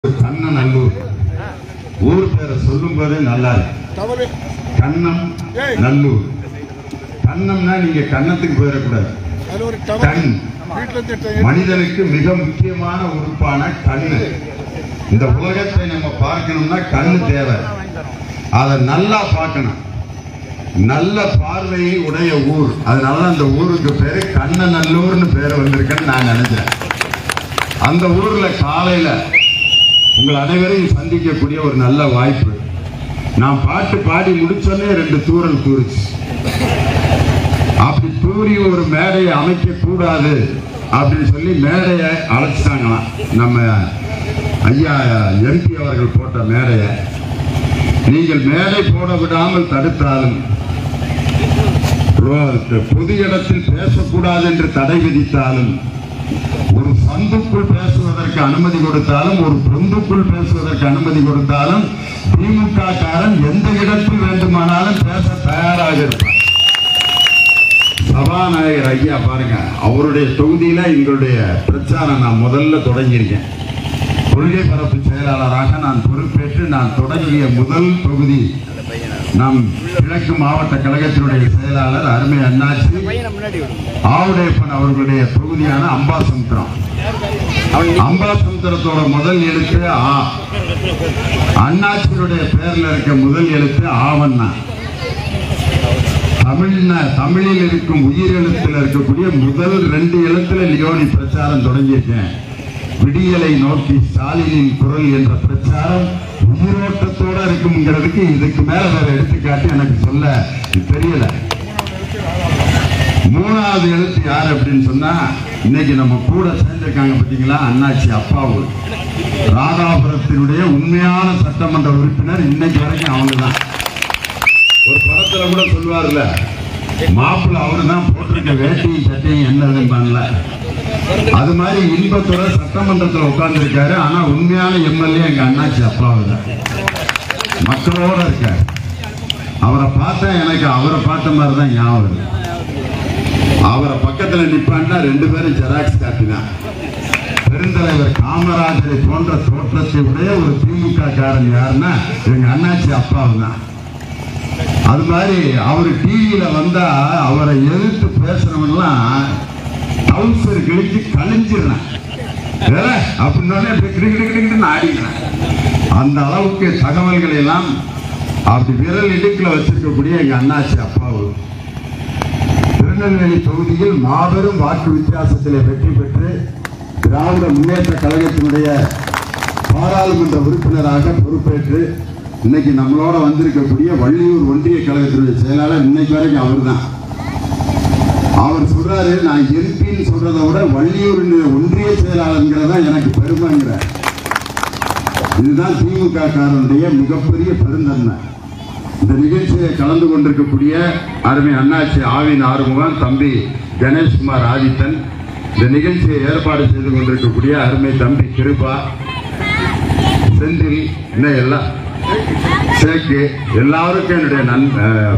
கண்ணநல்லூர் ஊர் பேரை சொல்லும் போதே நல்லா இருக்கு தவறு கண்ணம் நல்லூர் கண்ணம்னா நீங்க கன்னத்துக்கு போயிடக்கூடாது அது ஒரு கண் தவறு வீட்டுல திட்டம் மனிதனுக்கு மிக முக்கியமான உறுப்பான கண்ணு இந்த உலகத்தை நம்ம பார்க்கணும்னா கண்ணு தேவை அதை நல்லா பார்க்கணும் நல்ல பார்வையை உடைய ஊர் அதனால அந்த ஊருக்கு பேரு கண்ணநல்லூர்னு பேர் வந்திருக்குன்னு நான் நினைக்கிறேன் அந்த ஊர்ல காலையில உங்கள் அனைவரையும் சந்திக்கக்கூடிய ஒரு நல்ல வாய்ப்பு நான் பாட்டு பாடி முடிச்சோன்னே ரெண்டு தூரல் தூரிச்சு அப்படி தூரி ஒரு மேடையை அமைக்க கூடாது அப்படின்னு சொல்லி மேடையை அழைச்சிட்டாங்களாம் நம்ம ஐயா எம்பி அவர்கள் போட்ட மேடையை நீங்கள் மேடை போட விடாமல் தடுத்தாலும் ரோ- பொது இடத்தில் பேசக்கூடாது என்று தடை விதித்தாலும் ஒரு சந்துக்குள் பேசுவதற்கு அனுமதி கொடுத்தாலும் ஒரு பொந்துக்குள் பேசுவதற்கு அனுமதி கொடுத்தாலும் திமுக காரன் எந்த இடத்தில் வேண்டுமானாலும் பேச தயாராக இருப்பார் சபாநாயகர் ஐயா பாருங்க அவருடைய தொகுதியில எங்களுடைய பிரச்சாரம் நான் முதல்ல தொடங்கியிருக்கேன் கொள்கை பரப்பு செயலாளராக நான் பொறுப்பேற்று நான் தொடங்கிய முதல் தொகுதி நம் கிழக்கு மாவட்ட கழகத்தினுடைய செயலாளர் அருமை அண்ணாச்சி ஆவுடையப்பன் அவர்களுடைய தொகுதியான அம்பாசமுத்திரம் அம்பாசமுத்திரத்தோட முதல் எழுத்து ஆ அண்ணாச்சியுடைய பேர்ல இருக்க முதல் எழுத்து ஆவண்ணா தமிழ்ன தமிழில் இருக்கும் உயிர் எழுத்துல இருக்கக்கூடிய முதல் ரெண்டு எழுத்துல லியோனி பிரச்சாரம் தொடங்கியிருக்கேன் விடியலை நோக்கி ஸ்டாலினின் குரல் என்ற பிரச்சாரம் உயிரோட்டத்தோட இருக்குங்கிறதுக்கு இதுக்கு மேல வேற எடுத்துக்காட்டு எனக்கு சொல்ல தெரியல மூணாவது எழுத்து யார் அப்படின்னு சொன்னா இன்னைக்கு நம்ம கூட சேர்ந்திருக்காங்க பாத்தீங்களா அண்ணாச்சி அப்பாவு ராதாபுரத்தினுடைய உண்மையான சட்டமன்ற உறுப்பினர் இன்னைக்கு வரைக்கும் அவங்க தான் ஒரு படத்துல கூட சொல்லுவார்ல மாப்பிள்ள அவரு தான் போட்டிருக்க வேட்டியும் சட்டையும் என்னதுன்னு அது மாதிரி இன்பத்தோட சட்டமன்றத்தில் உட்கார்ந்துருக்காரு ஆனா உண்மையான எம்எல்ஏ எங்க அண்ணாச்சி அப்பாவு தான் மக்களோட இருக்காரு அவரை பார்த்தா எனக்கு அவரை பார்த்த மாதிரி தான் ஞாபகம் வருது. அவரை பக்கத்துல நிப்பான்னா ரெண்டு பேரும் ஜெராக்ஸ் காப்பி தான் பெருந்தலைவர் காமராஜரை போன்ற தோற்றத்தை உடைய ஒரு திமுக காரன் யாருன்னா எங்க அண்ணாச்சி அப்பாவு தான் அது மாதிரி அவர் டிவியில வந்தா அவரை எதிர்த்து பேசுறவன்லாம் டவுசர் கிழிச்சு கழிஞ்சிடுறேன் அப்படின்னு ஆடிக்கிறேன் அந்த அளவுக்கு தகவல்களை எல்லாம் அப்படி விரல் இடுக்கில் வச்சிருக்கக்கூடிய எங்க அண்ணாச்சி அப்பாவு திருநெல்வேலி தொகுதியில் மாபெரும் வாக்கு வித்தியாசத்தில் வெற்றி பெற்று திராவிட முன்னேற்ற கழகத்தினுடைய பாராளுமன்ற உறுப்பினராக பொறுப்பேற்று இன்னைக்கு நம்மளோட வந்திருக்கக்கூடிய வள்ளியூர் ஒன்றிய கழகத்தினுடைய செயலாளர் இன்னைக்கு வரைக்கும் அவர்தான் அவர் சொல்றாரு நான் எம்பின்னு சொல்றதை விட வள்ளியூர் ஒன்றிய செயலாளர்ங்கிறதா எனக்கு பெருமைங்கிற இதுதான் திமுக காரனுடைய மிகப்பெரிய பெருந்தன்மை இந்த நிகழ்ச்சியை கலந்து கொண்டிருக்கக்கூடிய அருமை அண்ணாச்சி ஆவின் ஆறுமுகம் தம்பி கணேஷ்குமார் ஆதித்தன் இந்த நிகழ்ச்சியை ஏற்பாடு செய்து கொண்டிருக்கக்கூடிய அருமை தம்பி கிருபா செந்தில் இன்னும் எல்லாம் சேக்கு எல்லாருக்கும் என்னுடைய நன் அஹ்,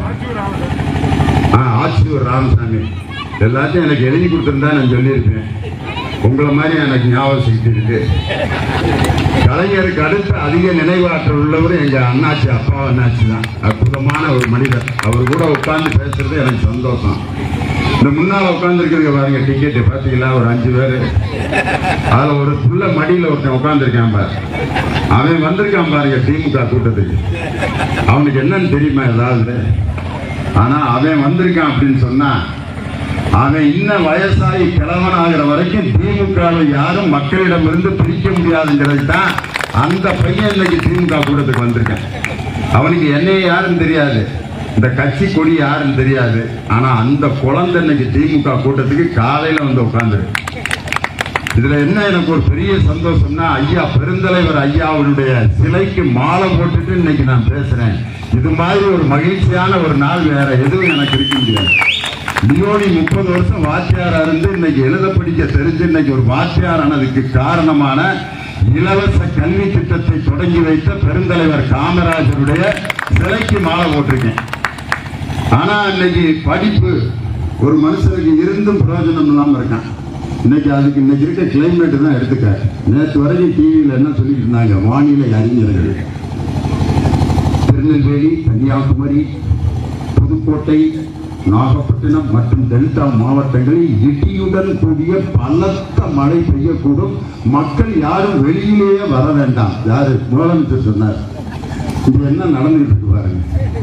ஆ, ஆச்சியூர் ராமசாமி எல்லாத்தையும் எனக்கு எழுதி கொடுத்துருந்தா நான் சொல்லியிருப்பேன் உங்களை மாதிரி எனக்கு ஞாபகம் சக்தி இருக்கு கலைஞருக்கு அடுத்து அதிக நினைவாற்றல் உள்ளவர் எங்க அண்ணாச்சி அப்பா அண்ணாச்சி தான் அற்புதமான ஒரு மனிதர் அவர் கூட உட்கார்ந்து பேசுறது எனக்கு சந்தோஷம் இந்த முன்னால உட்கார்ந்துருக்கிறத பாருங்க டிக்கெட்டு பார்த்தீங்களா ஒரு அஞ்சு பேர் அதுல ஒரு புள்ள மடியில ஒருத்தன் உட்கார்ந்துருக்கான் பாரு அவன் வந்திருக்கான் பாருங்க திமுக கூட்டத்துக்கு அவனுக்கு என்னன்னு தெரியுமா ஏதாவது ஆனா அவன் வந்திருக்கான் அப்படின்னு சொன்னா அவன் இன்னும் வயசாகி கிழவன் ஆகிற வரைக்கும் திமுகவை யாரும் மக்களிடமிருந்து பிரிக்க முடியாதுங்கிறது தான் அந்த பையன் இன்னைக்கு திமுக கூட்டத்துக்கு வந்திருக்கான் அவனுக்கு என்னைய யாருன்னு தெரியாது இந்த கட்சி கொடி யாருன்னு தெரியாது ஆனா அந்த குழந்தை இன்னைக்கு திமுக கூட்டத்துக்கு காலையில வந்து உட்கார்ந்துருக்கு இதுல என்ன எனக்கு ஒரு பெரிய சந்தோஷம்னா ஐயா பெருந்தலைவர் ஐயாவுடைய சிலைக்கு மாலை போட்டுட்டு இன்னைக்கு நான் பேசுறேன் இது மாதிரி ஒரு மகிழ்ச்சியான ஒரு நாள் வேற எதுவும் எனக்கு இருக்க முடியாது லியோனி முப்பது வருஷம் வாத்தியாரா இருந்து இன்னைக்கு எழுத படிக்க தெரிஞ்சு இன்னைக்கு ஒரு வாத்தியார் ஆனதுக்கு காரணமான இலவச கல்வி திட்டத்தை தொடங்கி வைத்த பெருந்தலைவர் காமராஜருடைய சிலைக்கு மாலை போட்டிருக்கேன் ஆனா இன்னைக்கு படிப்பு ஒரு மனுஷனுக்கு இருந்தும் பிரயோஜனம் இல்லாம இருக்கான் இன்னைக்கு அதுக்கு இன்னைக்கு இருக்க கிளைமேட் தான் எடுத்துக்க நேற்று வரைக்கும் டிவியில் என்ன சொல்லிட்டு இருந்தாங்க வானிலை அறிஞர்கள் திருநெல்வேலி கன்னியாகுமரி புதுக்கோட்டை நாகப்பட்டினம் மற்றும் டெல்டா மாவட்டங்களில் இடியுடன் கூடிய பலத்த மழை பெய்யக்கூடும் மக்கள் யாரும் வெளியிலேயே வர வேண்டாம் யாரு முதலமைச்சர் சொன்னார் இது என்ன நடந்துட்டு இருக்கு பாருங்க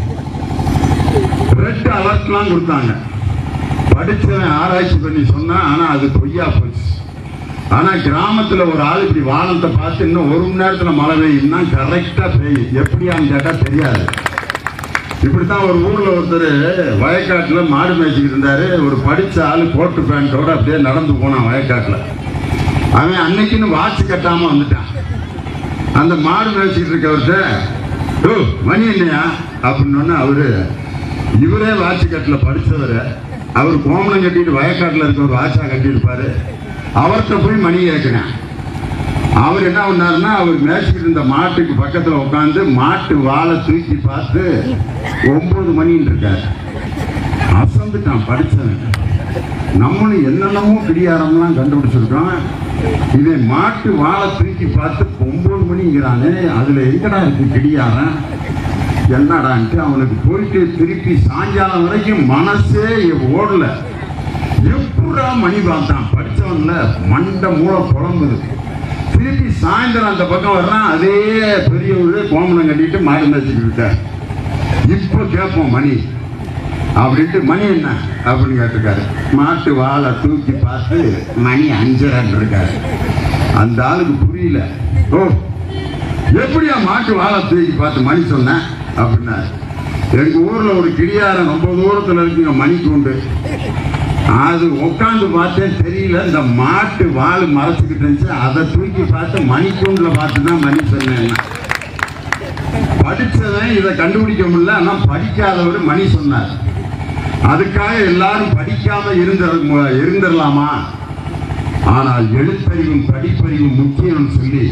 ரெட் அலர்ட்லாம் கொடுத்தாங்க படிச்சவன் ஆராய்ச்சி பண்ணி சொன்னா ஆனா அது பொய்யா போச்சு ஆனா கிராமத்துல ஒரு ஆள் இப்படி வானத்தை பார்த்து இன்னும் ஒரு மணி நேரத்துல மழை பெய்யும்னா கரெக்டா பெய்யும் எப்படியான்னு கேட்டா தெரியாது இப்படித்தான் ஒரு ஊர்ல ஒருத்தர் வயக்காட்டுல மாடு மேய்ச்சிக்கிட்டு இருந்தாரு ஒரு படிச்ச ஆளு கோட்டு பேண்டோட அப்படியே நடந்து போனான் வயக்காட்டுல அவன் அன்னைக்குன்னு வாட்ச் கட்டாம வந்துட்டான் அந்த மாடு மேய்ச்சிக்கிட்டு இருக்கவர்கிட்ட ஓ மணி என்னையா அப்படின்னு அவரு இவரே வாட்ச் கட்டில படிச்சவரு அவர் கோமணம் கட்டிட்டு வயக்காட்டுல இருக்க ஒரு வாட்சா கட்டியிருப்பாரு அவர்கிட்ட போய் மணி கேட்கிறேன் அவர் என்ன பண்ணாருன்னா அவர் மேய்ச்சிட்டு இருந்த மாட்டுக்கு பக்கத்துல உட்காந்து மாட்டு வாழை தூக்கி பார்த்து ஒன்பது மணின்னு இருக்காரு அசந்துட்டான் படிச்சவன் நம்மளும் என்னென்னமோ பிடியாரம்லாம் கண்டுபிடிச்சிருக்கோம் இதை மாட்டு வாழை தூக்கி பார்த்து ஒன்பது மணிங்கிறானே அதுல எங்கடா இருக்கு கிடியாரன் என்னடான்ட்டு அவனுக்கு போயிட்டு திருப்பி சாயங்காலம் வரைக்கும் மனசே ஓடல எப்படா மணி பார்த்தான் படிச்சவன்ல மண்டை மூளை குழம்புது திருப்பி சாயந்தரம் அந்த பக்கம் வர்றான் அதே பெரியவர் கோமணம் கட்டிட்டு மாடு மேய்ச்சிட்டு இருக்கார் இப்போ கேட்போம் மணி அப்படின்ட்டு மணி என்ன அப்படின்னு கேட்டிருக்காரு மாட்டு வாழை தூக்கி பார்த்து மணி அஞ்சரைன்னு இருக்காரு அந்த ஆளுக்கு புரியல ஓ எப்படியா மாட்டு வாழை தூக்கி பார்த்து மணி சொன்னேன் அப்படின்னாரு எங்க ஊர்ல ஒரு கிடியாரம் ரொம்ப தூரத்துல இருக்குங்க மணிக்கூண்டு அது உட்காந்து பார்த்தேன் தெரியல இந்த மாட்டு வால் மறைச்சுக்கிட்டு இருந்துச்சு அதை தூக்கி பார்த்து மணிக்கூண்டுல பார்த்து தான் மணி சொன்னேன் படிச்சவன் இதை கண்டுபிடிக்க முடியல ஆனா படிக்காதவர் மணி சொன்னார் அதுக்காக எல்லாரும் படிக்காம இருந்த இருந்துடலாமா ஆனால் எழுத்தறிவும் படிப்பறிவும் முக்கியம் சொல்லி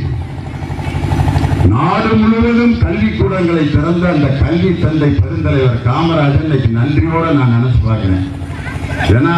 நாடு முழுவதும் கல்விக்கூடங்களை திறந்த அந்த கல்வி தந்தை பெருந்தலைவர் காமராஜர் இன்னைக்கு நன்றியோட நான் நினைச்சு பார்க்கிறேன் ஏன்னா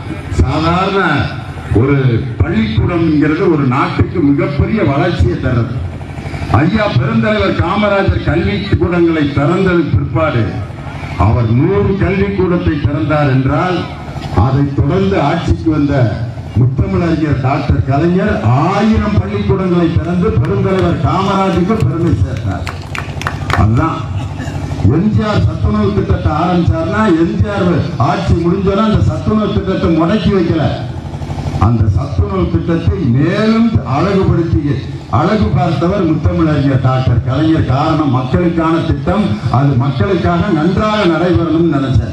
சாதாரண ஒரு பள்ளிக்கூடம்ங்கிறது ஒரு நாட்டுக்கு மிகப்பெரிய வளர்ச்சியை தருது ஐயா பெருந்தலைவர் காமராஜர் கல்வி கூடங்களை திறந்தது பிற்பாடு அவர் நூறு கல்விக்கூடத்தை திறந்தார் என்றால் அதைத் தொடர்ந்து ஆட்சிக்கு வந்த முத்தமிழறிஞர் டாக்டர் கலைஞர் ஆயிரம் பள்ளிக்கூடங்களை திறந்து பெருந்தலைவர் காமராஜுக்கு பெருமை சேர்த்தார் அதுதான் எம்ஜிஆர் சத்துணவு திட்டத்தை ஆரம்பிச்சார்னா எம்ஜிஆர் ஆட்சி முடிஞ்சோன்னா அந்த சத்துணவு திட்டத்தை முடக்கி வைக்கல அந்த சத்துணவு திட்டத்தை மேலும் அழகுபடுத்தி அழகு பார்த்தவர் முத்தமிழறிஞர் டாக்டர் கலைஞர் காரணம் மக்களுக்கான திட்டம் அது மக்களுக்காக நன்றாக நடைபெறணும்னு நினைச்சார்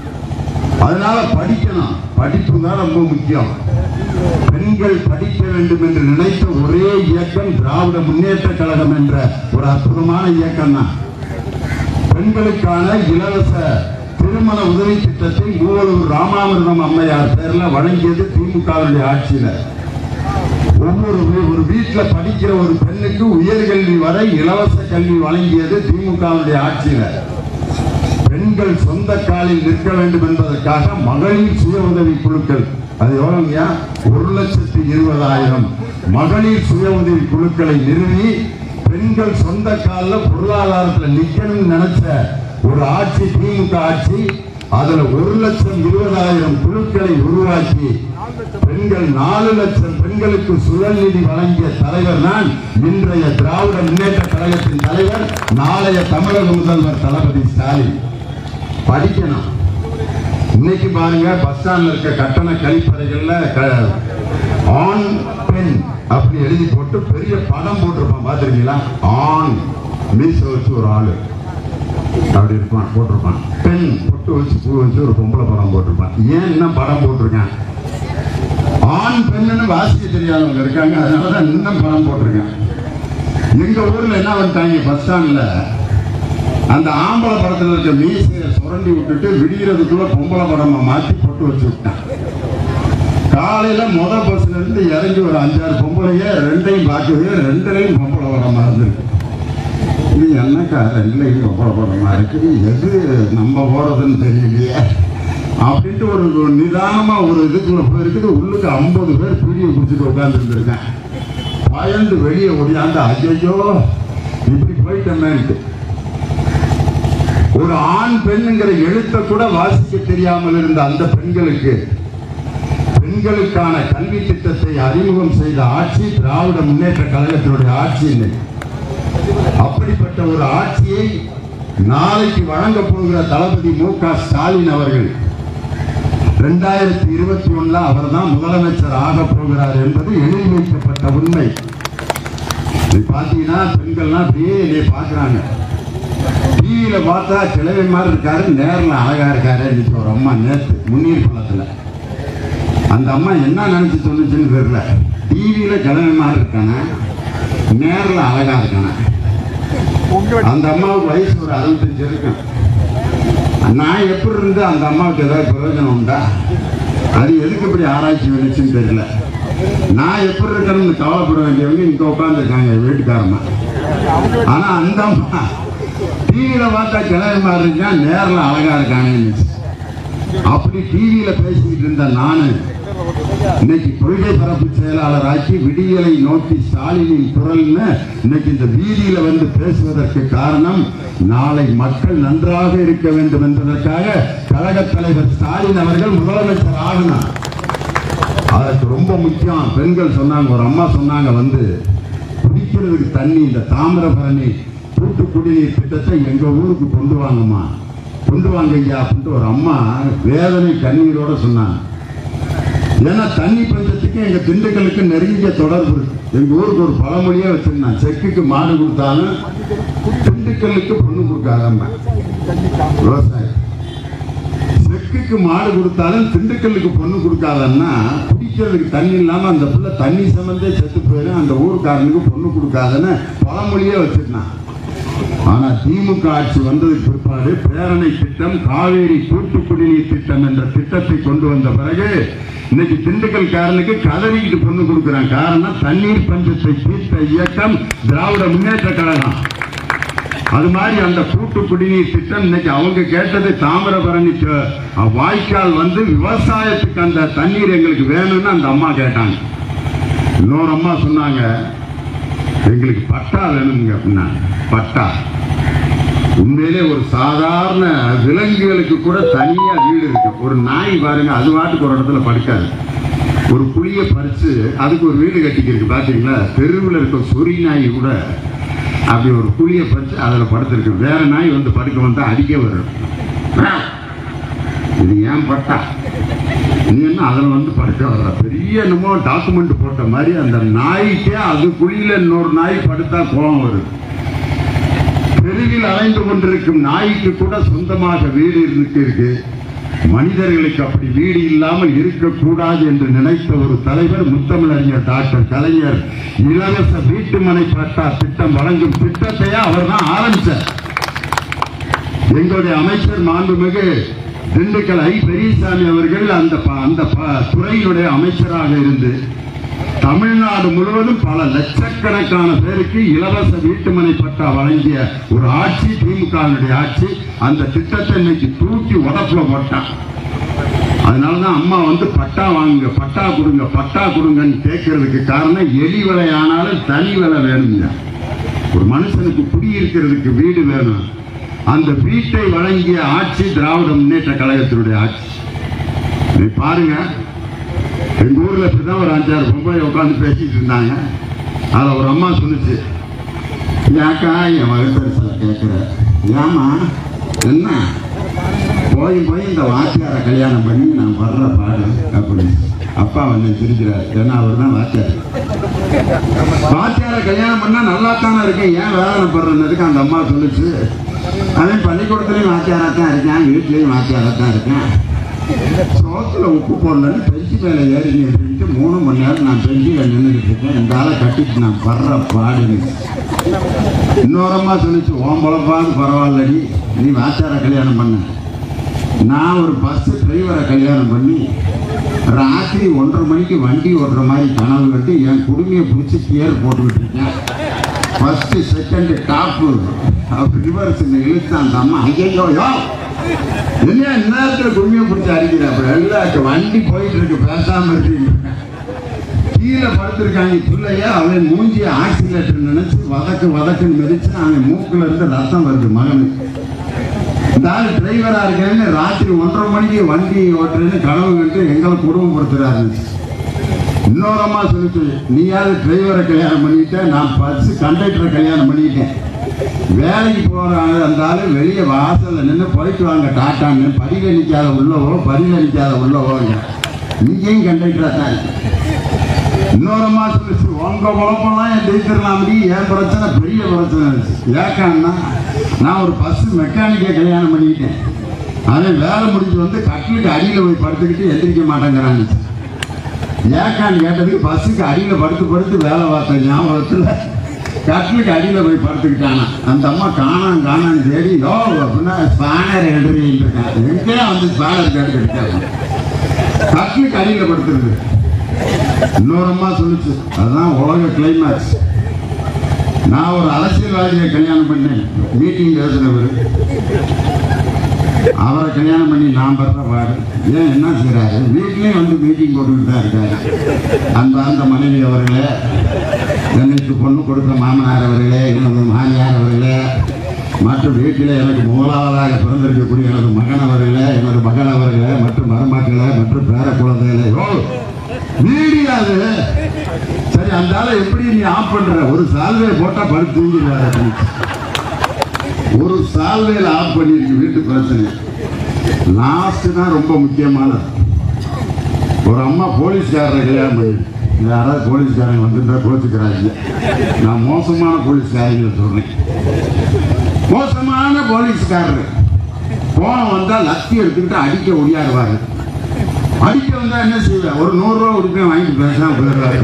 அதனால படிக்கணும் படிப்பு தான் ரொம்ப முக்கியம் பெண்கள் படிக்க வேண்டும் என்று நினைத்த ஒரே இயக்கம் திராவிட முன்னேற்ற கழகம் என்ற ஒரு அற்புதமான இயக்கம் தான் பெண்களுக்கான இலவச திருமண உதவி திட்டத்தை மூவலூர் ராமாமிர்தம் அம்மையார் பேர்ல வழங்கியது திமுகவுடைய ஆட்சியில ஒவ்வொரு வீ- ஒரு வீட்டுல படிக்கிற ஒரு பெண்ணுக்கு உயர்கல்வி வரை இலவச கல்வி வழங்கியது திமுகவுடைய ஆட்சியில பெண்கள் சொந்த காலில் நிற்க வேண்டும் என்பதற்காக மகளிர் சுய உதவி குழுக்கள் அது எவ்வளவுங்கய்யா ஒரு லட்சத்தி இருபதாயிரம் மகளிர் சுய உதவி குழுக்களை நிறுவி பெண்கள் சொந்த காலில் பொருளாதாரத்துல நிக்கணும்னு நினைச்ச ஒரு ஆட்சி திமுக ஆட்சி அதுல ஒரு லட்சம் இருபதாயிரம் குழுக்களை உருவாக்கி பெண்கள் நாலு லட்சம் பெண்களுக்கு சுழல் நிதி வழங்கிய தலைவர் தான் இன்றைய திராவிட முன்னேற்ற கழகத்தின் தலைவர் நாளைய தமிழக முதல்வர் தளபதி ஸ்டாலின் படிக்கணும் இன்னைக்கு பாருங்க பஸ் ஸ்டாண்ட்ல இருக்க கட்டண கழிப்பறைகள்ல க- ஆண் பெண் அப்படி எழுதி போட்டு பெரிய படம் போட்டிருப்பான் பாத்திருக்கீங்களா ஆண் மீச வச்சு ஒரு ஆளு அப்படி இருப்பான் போட்டிருப்பான் பெண் பொட்டு வச்சு பூ வச்சு ஒரு பொம்பளை படம் போட்டிருப்பான் ஏன் என்ன படம் போட்டிருக்கேன் ஆண் பெண்ணுன்னு வாசிக்க தெரியாதவங்க இருக்காங்க அதனாலதான் இன்னும் படம் போட்டிருக்கேன் எங்க ஊர்ல என்ன பண்ணிட்டாங்க பஸ் ஸ்டாண்ட்ல அந்த ஆம்பளை படத்துல இருக்க மீசையை சுரண்டி விட்டுட்டு விடிகிறதுக்குள்ள பொம்பளை படமா மாத்தி போட்டு வச்சு விட்டான் காலையில முத பஸ்ல இருந்து இறங்கி ஒரு அஞ்சாறு பொம்பளைய ரெண்டையும் பார்க்கவே ரெண்டுலையும் பொம்பளை படமா இருந்திருக்கு இது என்னக்கா ரெண்டுலையும் பொம்பளை படமா இருக்கு எது நம்ம போறதுன்னு தெரியலையே அப்படின்ட்டு ஒரு ஒரு நிதானமா ஒரு இதுக்குள்ள போயிருக்குது உள்ளுக்கு ஐம்பது பேர் பீடியை குடிச்சிட்டு உட்கார்ந்துருந்துருக்கேன் பயந்து வெளியே ஓடியாந்து ஐயோ இப்படி போயிட்டேன்ட்டு ஒரு ஆண் பெண்ணுங்கிற எழுத்தை கூட வாசிக்க தெரியாமல் இருந்த அந்த பெண்களுக்கு பெண்களுக்கான கல்வி திட்டத்தை அறிமுகம் செய்த ஆட்சி திராவிட முன்னேற்ற கழகத்தினுடைய ஆட்சி இன்னைக்கு. அப்படிப்பட்ட ஒரு ஆட்சியை நாளைக்கு வழங்க போகிற தளபதி மு க ஸ்டாலின் அவர்கள் இரண்டாயிரத்தி இருபத்தி ஒண்ணுல அவர் தான் முதலமைச்சர் ஆக போகிறார் என்பது எழுதி வைக்கப்பட்ட உண்மை இது பாத்தீங்கன்னா பெண்கள்லாம் அப்படியே என்னை பாக்குறாங்க டிவியில பார்த்தா கிழவை மாதிரி இருக்காரு நேர்ல அழகா இருக்காரு இன்னைக்கு ஒரு அம்மா நேத்து முன்னீர் பள்ளத்துல அந்த அம்மா என்ன நினைச்சு சொன்னுச்சுன்னு தெரியல டிவியில கிழமை மாதிரி இருக்கானே நேர்ல அழகா இருக்கானே உங்க அந்த அம்மாவுக்கு வயசு ஒரு அறுபத்தஞ்சு இருக்கும் நான் எப்படி இருந்து அந்த அம்மாவுக்கு ஏதாவது பிரயோஜனம் உண்டா அது எதுக்கு இப்படி ஆராய்ச்சி வந்துச்சுன்னு தெரியல நான் எப்படி இருக்கணும்னு கவலைப்பட வேண்டியவங்க இங்க உட்காந்துருக்காங்க வீட்டுக்காரமா ஆனா அந்த அம்மா டிவியில பார்த்தா கிளம்பி மாதிரி இருக்கா நேர்ல அழகா இருக்கானேன்னு அப்படி டிவியில பேசிக்கிட்டு இருந்த நானு இன்னைக்கு கொள்கை பரப்பு செயலாளர் ஆக்கி விடியலை நோக்கி ஸ்டாலினின் குரல்னு இன்னைக்கு இந்த வீதியில வந்து பேசுவதற்கு காரணம் நாளை மக்கள் நன்றாக இருக்க வேண்டும் என்பதற்காக கழக தலைவர் ஸ்டாலின் அவர்கள் முதலமைச்சர் ஆகணும் அதற்கு ரொம்ப முக்கியம் பெண்கள் சொன்னாங்க ஒரு அம்மா சொன்னாங்க வந்து குடிக்கிறதுக்கு தண்ணி இந்த தாமிரபரணி கூட்டு குடிநீர் திட்டத்தை எங்க ஊருக்கு கொண்டு வாங்கம்மா கொண்டு வாங்க ஐயா அப்படின்ட்டு ஒரு அம்மா வேதனை கண்ணீரோட சொன்னாங்க ஏன்னா தண்ணி பஞ்சத்துக்கு எங்க திண்டுக்கலுக்கு நெருங்கிய தொடர்பு இருக்கு எங்க ஊருக்கு ஒரு பழமொழியே வச்சிருந்தான் செக்குக்கு மாடு கொடுத்தாலும் திண்டுக்கல்லுக்கு பொண்ணு கொடுக்காதம்மா விவசாயம் செக்குக்கு மாடு கொடுத்தாலும் திண்டுக்கல்லுக்கு பொண்ணு கொடுக்காதன்னா குடிக்கிறதுக்கு தண்ணி இல்லாம அந்த புள்ள தண்ணி சம்பந்தே செத்து போயிடும் அந்த ஊருக்காரனுக்கு பொண்ணு கொடுக்காதன்னு பழமொழியே வச்சிருந்தான் ஆனா திமுக ஆட்சி வந்ததுக்கு பிற்பாடு பேரணை திட்டம் காவேரி கூட்டு குடிநீர் திட்டம் என்ற திட்டத்தை கொண்டு வந்த பிறகு இன்னைக்கு திண்டுக்கல்காரனுக்கு கதறிக்கிட்டு பொண்ணு கொடுக்குறான் காரணம் தண்ணீர் பஞ்சத்தை தீர்த்த இயக்கம் திராவிட முன்னேற்ற கழகம் அது மாதிரி அந்த கூட்டு குடிநீர் திட்டம் இன்னைக்கு அவங்க கேட்டது தாமிரபரணி த- வாய்க்கால் வந்து விவசாயத்துக்கு அந்த தண்ணீர் எங்களுக்கு வேணும்னு அந்த அம்மா கேட்டாங்க இன்னொரு அம்மா சொன்னாங்க எங்களுக்கு பட்டா வேணுங்க அப்படின்னா பட்டா உண்மையிலே ஒரு சாதாரண விலங்குகளுக்கு கூட தனியா வீடு இருக்கு ஒரு நாய் பாருங்க அது பாட்டுக்கு ஒரு இடத்துல படுக்காது ஒரு புளிய பறிச்சு அதுக்கு ஒரு வீடு கட்டிக்கிருக்கு பாத்தீங்களா தெருவில் இருக்க சொறி நாய் கூட அப்படி ஒரு புளிய பறிச்சு அதுல படுத்திருக்கு வேற நாய் வந்து படுக்க வந்தா அடிக்க வரும் இது ஏன் பட்டா நீ என்ன அதில் வந்து படுக்க வர்ற பெரிய என்னமோ டாக்குமெண்ட் போட்ட மாதிரி அந்த நாய்க்கே அது குழியில இன்னொரு நாய் படுத்தா கோபம் வருது தெருவில் அலைந்து கொண்டிருக்கும் நாய்க்கு கூட சொந்தமாக வீடு இருக்கு இருக்கு மனிதர்களுக்கு அப்படி வீடு இல்லாமல் இருக்கக்கூடாது என்று நினைத்த ஒரு தலைவர் முத்தமிழறிஞர் டாக்டர் கலைஞர் இலவச வீட்டுமனை பட்டா திட்டம் வழங்கும் திட்டத்தையே அவர் தான் ஆரம்பிச்சார் எங்களுடைய அமைச்சர் மாண்புமிகு திண்டுக்கல் ஐ பெரியசாமி அவர்கள் அந்த ப- அந்த ப- துறையினுடைய அமைச்சராக இருந்து தமிழ்நாடு முழுவதும் பல லட்சக்கணக்கான பேருக்கு இலவச வீட்டுமனை பட்டா வழங்கிய ஒரு ஆட்சி திமுகவினுடைய ஆட்சி அந்த திட்டத்தை இன்னைக்கு தூக்கி உடப்புல போட்டான் அதனாலதான் அம்மா வந்து பட்டா வாங்குங்க பட்டா கொடுங்க பட்டா கொடுங்கன்னு கேட்கறதுக்கு காரணம் எலி விலை ஆனாலும் தனி விலை வேணுங்க ஒரு மனுஷனுக்கு குடியிருக்கிறதுக்கு வீடு வேணும் அந்த வீட்டை வழங்கிய ஆட்சி திராவிட முன்னேற்ற கழகத்தினுடைய ஆட்சி நீ பாருங்க எங்க ஊர்ல இப்படிதான் ஒரு அஞ்சாறு பொம்பளை உட்காந்து பேசிட்டு இருந்தாங்க அதுல ஒரு அம்மா சொன்னுச்சு ஏக்கா என் வகுப்பரிசல கேட்கிற ஏமா என்ன போய் போய் இந்த வாத்தியாரை கல்யாணம் பண்ணி நான் வர்ற பாடு அப்படின்னு அப்பா வந்து சிரிக்கிறார் ஏன்னா அவர் தான் வாத்தியார் வாத்தியாரை கல்யாணம் பண்ணா நல்லா தானே இருக்கேன் ஏன் வேதனை படுறதுக்கு அந்த அம்மா சொல்லுச்சு அவன் பள்ளிக்கூடத்துலயும் வாத்தியாரா தான் இருக்கேன் வீட்லயும் வாத்தியாரா தான் இருக்கேன் சோத்துல உப்பு போடலன்னு பெஞ்சு மேலே ஏறி நின்றுட்டு மூணு மணி நேரம் நான் பெஞ்சில் நின்றுட்டு இருக்கேன் இந்த ஆளை கட்டிட்டு நான் படுற பாடுன்னு இன்னொரம்மா சொல்லிச்சு ஓம் பொழப்பாது பரவாயில்லடி நீ வாத்தியாரை கல்யாணம் பண்ண நான் ஒரு பஸ் டிரைவரை கல்யாணம் பண்ணி ராத்திரி ஒன்றரை மணிக்கு வண்டி ஓட்டுற மாதிரி கனவு கட்டி என் குடுமையை பிடிச்சி கியர் போட்டுக்கிட்டு இருக்கேன் ஃபர்ஸ்ட் செகண்ட் டாப்பு அப்படி ரிவர்ஸ் இழுத்து அந்த அம்மா ஐயோ யோ என்ன நேரத்துல குருமியை பிடிச்சி அடிக்கிறாப்புல எல்லாம் வண்டி போயிட்டு இருக்கு பேசாம இருக்கீங்க கீழே படுத்திருக்காங்க பிள்ளைய அவன் மூஞ்சி ஆக்சிலேட்டர் நினைச்சு வதக்கு வதக்குன்னு மிதிச்சு அவன் மூக்குல இருந்து ரத்தம் வருது மகனுக்கு இந்த ஆள் டிரைவரா இருக்கேன்னு ராத்திரி ஒன்றரை மணிக்கு வண்டி ஓட்டுறேன்னு கனவு கண்டு எங்களை குடும்பப்படுத்துறாரு இன்னொரு அம்மா சொல்லிச்சு நீயாவது டிரைவரை கல்யாணம் பண்ணிக்கிட்ட நான் பஸ் கண்டக்டரை கல்யாணம் பண்ணிக்கிட்டேன் வேலைக்கு போற ஆளு அந்த ஆளு வெளியே வாசல்ல நின்று போயிட்டு வாங்க டாட்டான்னு படியில நிற்காத உள்ளவோ படியில நிற்காத உள்ளவோங்க இங்கேயும் கண்டக்டரா தான் இருக்கு இன்னொரு அம்மா சொல்லிச்சு உங்க குழப்பம்லாம் என் ஜெயிச்சிடலாம்டி என் பிரச்சனை பெரிய பிரச்சனை இருந்துச்சு ஏக்கான்னா நான் ஒரு பஸ் மெக்கானிக்கை கல்யாணம் பண்ணிக்கிட்டேன் அவன் வேலை முடிஞ்சு வந்து கட்டிலுக்கு அடியில் போய் படுத்துக்கிட்டு எந்திரிக்க மாட்டேங்கிறான்னு ஏக்கான்னு கேட்டதுக்கு பஸ்ஸுக்கு அடியில் படுத்து படுத்து வேலை பார்த்த ஞாபகத்தில் கட்டிலுக்கு அடியில் போய் படுத்துக்கிட்டானா அந்த அம்மா காணாம் காணான்னு தேடி யோ அப்படின்னா ஸ்பேனர் எழுதுறீன்னு இருக்கான் எங்கேயா வந்து ஸ்பேனர் கேட்டுக்கிட்டாங்க கட்டிலுக்கு அடியில் படுத்துருக்கு இன்னொரு அம்மா சொல்லுச்சு அதுதான் உலக கிளைமேக்ஸ் நான் ஒரு அரசியல்வாதியை கல்யாணம் பண்ணேன் மீட்டிங் பேசுறவர் அவரை கல்யாணம் பண்ணி நான் படுற பாடு ஏன் என்ன செய்றாரு வீட்லயும் வந்து மீட்டிங் போட்டுக்கிட்டு தான் இருக்காரு அந்த அந்த மனைவி அவர்களே எனக்கு பொண்ணு கொடுத்த மாமனார் அவர்களே எனது மாமியார் அவர்களே மற்றும் வீட்டில் எனக்கு மூலாவதாக பிறந்திருக்கக்கூடிய எனது மகன் அவர்களே எனது மகன் அவர்களே மற்றும் மருமக்களே மற்றும் பேர குழந்தைகளே ஓ வீடியோ அது சரி அந்த ஆளை எப்படி நீ ஆஃப் பண்ற ஒரு சால்வையை போட்டா படுத்து தூங்கிடுவாரு அப்படின்னு. ஒரு சால்வையில் ஆஃப் பண்ணியிருக்கு வீட்டு பிரச்சனை லாஸ்ட் தான் ரொம்ப முக்கியமானது ஒரு அம்மா போலீஸ்காரரை கல்யாணம் பண்ணி யாராவது போலீஸ்காரங்க வந்துட்டா கோச்சுக்கிறாங்க நான் மோசமான போலீஸ்காரங்க சொல்றேன் மோசமான போலீஸ்காரர் கோவம் வந்தா லத்தி எடுத்துக்கிட்டு அடிக்க ஒடியாடுவாரு அடிக்க வந்தா என்ன செய்வேன் ஒரு நூறு ரூபா உடுப்பேன் வாங்கிட்டு பேசாம போயிடுறாரு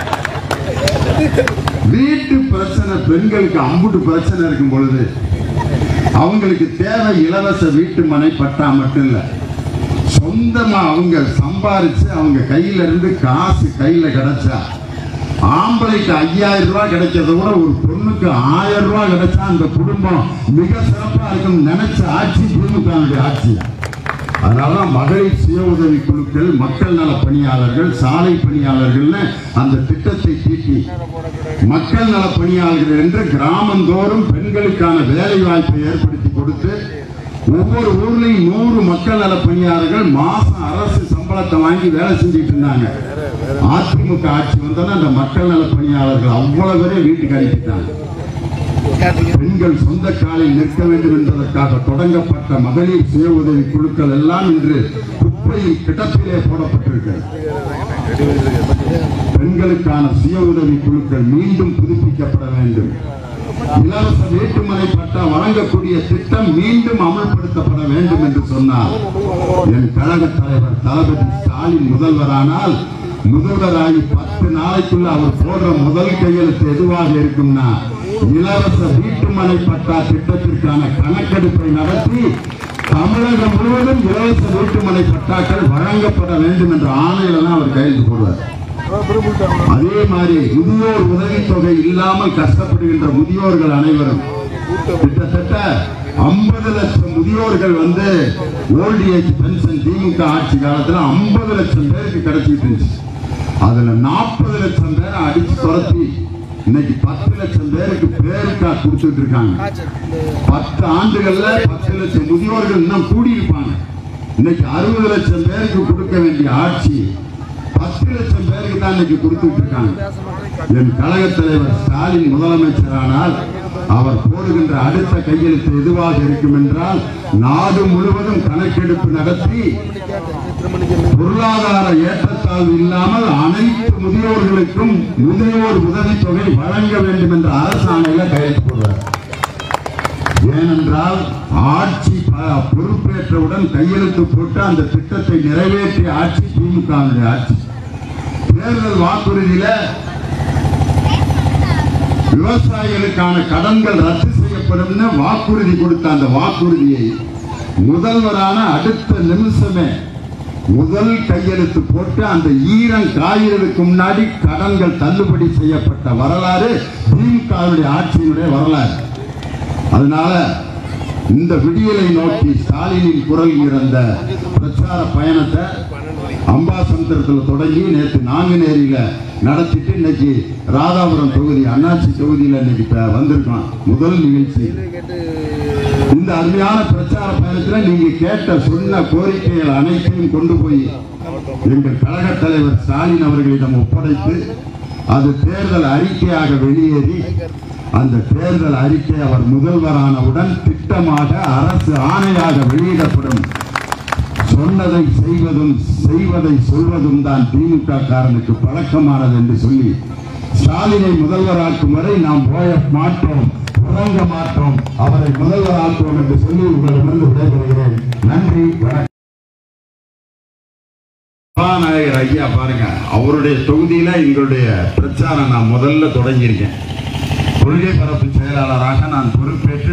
வீட்டு பிரச்சனை பெண்களுக்கு அம்புட்டு பிரச்சனை இருக்கும் பொழுது அவங்களுக்கு தேவை இலவச வீட்டு மனை பட்டா மட்டும் இல்ல சொந்தமா அவங்க சம்பாரிச்சு அவங்க கையில இருந்து காசு கையில கிடைச்சா ஆம்பளைக்கு ஐயாயிரம் ரூபாய் கிடைக்கிறத விட ஒரு பொண்ணுக்கு ஆயிரம் ரூபாய் கிடைச்சா அந்த குடும்பம் மிக சிறப்பா இருக்கும் நினைச்ச ஆட்சி திமுக ஆட்சி அதனாலதான் மகளிர் சுய உதவி குழுக்கள் மக்கள் நல பணியாளர்கள் சாலை பணியாளர்கள்னு அந்த திட்டத்தை தீட்டி மக்கள் நல பணியாளர்கள் என்று கிராமந்தோறும் பெண்களுக்கான வேலை வாய்ப்பை ஏற்படுத்தி கொடுத்து ஒவ்வொரு ஊர்லயும் நூறு மக்கள் நல பணியாளர்கள் மாசம் அரசு சம்பளத்தை வாங்கி வேலை செஞ்சுட்டு இருந்தாங்க அதிமுக ஆட்சி வந்தோன்னா அந்த மக்கள் நல பணியாளர்கள் அவ்வளவு பேரையும் வீட்டுக்கு அனுப்பிட்டாங்க பெண்கள் சொந்த காலில் நிற்க வேண்டும் என்பதற்காக தொடங்கப்பட்ட மகளிர் சுய உதவி குழுக்கள் எல்லாம் இன்று குப்பையில் கிடப்பிலே போடப்பட்டிருக்கிறது பெண்களுக்கான சுய உதவி குழுக்கள் மீண்டும் புதுப்பிக்கப்பட வேண்டும் இலவச வீட்டுமனை பட்டா வழங்கக்கூடிய திட்டம் மீண்டும் அமல்படுத்தப்பட வேண்டும் என்று சொன்னார் என் கழக தலைவர் தளபதி ஸ்டாலின் முதல்வரானால் முதல்வராகி பத்து நாளைக்குள்ள அவர் போடுற முதல் கையெழுத்து எதுவாக இருக்கும்னா இலவச வீட்டுமனை பட்டா திட்டத்திற்கான கணக்கெடுப்பை நடத்தி தமிழகம் முழுவதும் இலவச வீட்டுமனை பட்டாக்கள் வழங்கப்பட வேண்டும் என்ற ஆணையில தான் அவர் கையெழுத்து போடுவார் அதே மாதிரி முதியோர் உதவித்தொகை இல்லாமல் கஷ்டப்படுகின்ற முதியோர்கள் அனைவரும் கிட்டத்தட்ட ஐம்பது லட்சம் முதியோர்கள் வந்து ஓல்ட் ஏஜ் பென்ஷன் திமுக ஆட்சி காலத்துல ஐம்பது லட்சம் பேருக்கு கிடைச்சிட்டு இருந்துச்சு அதுல நாற்பது லட்சம் பேரை அடிச்சு துரத்தி இன்னைக்கு பத்து லட்சம் பேருக்கு பேருக்கா கொடுத்துட்டு இருக்காங்க பத்து ஆண்டுகள்ல பத்து லட்சம் முதியோர்கள் இன்னும் கூடி இருப்பாங்க இன்னைக்கு அறுபது லட்சம் பேருக்கு கொடுக்க வேண்டிய ஆட்சி பத்து லட்சம் பேருக்கு தான் இன்னைக்கு கொடுத்துட்டு இருக்காங்க என் கழக தலைவர் ஸ்டாலின் முதலமைச்சரானால் அவர் போடுகின்ற அடுத்த கையெழுத்து எதுவாக இருக்கும் என்றால் நாடு முழுவதும் கணக்கெடுப்பு நடத்தி பொருளாதார ஏற்றத்தாழ்வு இல்லாமல் அனைத்து முதியோர்களுக்கும் முதியோர் உதவித்தொகை வழங்க வேண்டும் என்ற அரசாணையில கையெழுத்து போடுவார் ஏனென்றால் ஆட்சி ப- பொறுப்பேற்றவுடன் கையெழுத்து போட்டு அந்த திட்டத்தை நிறைவேற்றிய ஆட்சி திமுக ஆட்சி தேர்தல் வாக்குறுதியில விவசாயிகளுக்கான கடன்கள் ரத்து செய்யப்படும்னு வாக்குறுதி கொடுத்த அந்த வாக்குறுதியை முதல்வரான அடுத்த நிமிஷமே முதல் கையெழுத்து போட்டு அந்த ஈரம் காய்கிறதுக்கு முன்னாடி கடன்கள் தள்ளுபடி செய்யப்பட்ட வரலாறு திமுகவுடைய ஆட்சியினுடைய வரலாறு அதனால இந்த விடியலை நோக்கி ஸ்டாலினின் குரல் இறந்த பிரச்சார பயணத்தை அம்பாசமுத்திரத்தில் தொடங்கி நேற்று நாங்குநேரியில நடத்திட்டு இன்னைக்கு ராதாபுரம் தொகுதி அண்ணாச்சி தொகுதியில் இன்னைக்கு இப்ப வந்திருக்கோம் முதல் நிகழ்ச்சி இந்த அருமையான பிரச்சார பயணத்தில் நீங்க கேட்ட சொன்ன கோரிக்கைகள் அனைத்தையும் கொண்டு போய் எங்கள் கழக தலைவர் ஸ்டாலின் அவர்களிடம் ஒப்படைத்து அது தேர்தல் அறிக்கையாக வெளியேறி அந்த தேர்தல் அறிக்கை அவர் முதல்வரானவுடன் திட்டமாக அரசு ஆணையாக வெளியிடப்படும் சொன்னதை செய்வதும் செய்வதை சொல்வதும் தான் திமுக காரனுக்கு பழக்கமானது என்று சொல்லி ஸ்டாலினை முதல்வராக்கும் வரை நாம் போய மாட்டோம் உறங்க மாட்டோம் அவரை முதல்வராக்குவோம் என்று சொல்லி உங்களிடமிருந்து விடைபெறுகிறேன் நன்றி வணக்கம் சபாநாயகர் ஐயா பாருங்க அவருடைய தொகுதியில எங்களுடைய பிரச்சாரம் நான் முதல்ல தொடங்கியிருக்கேன் கொள்கை பரப்பு செயலாளராக நான் பொறுப்பேற்று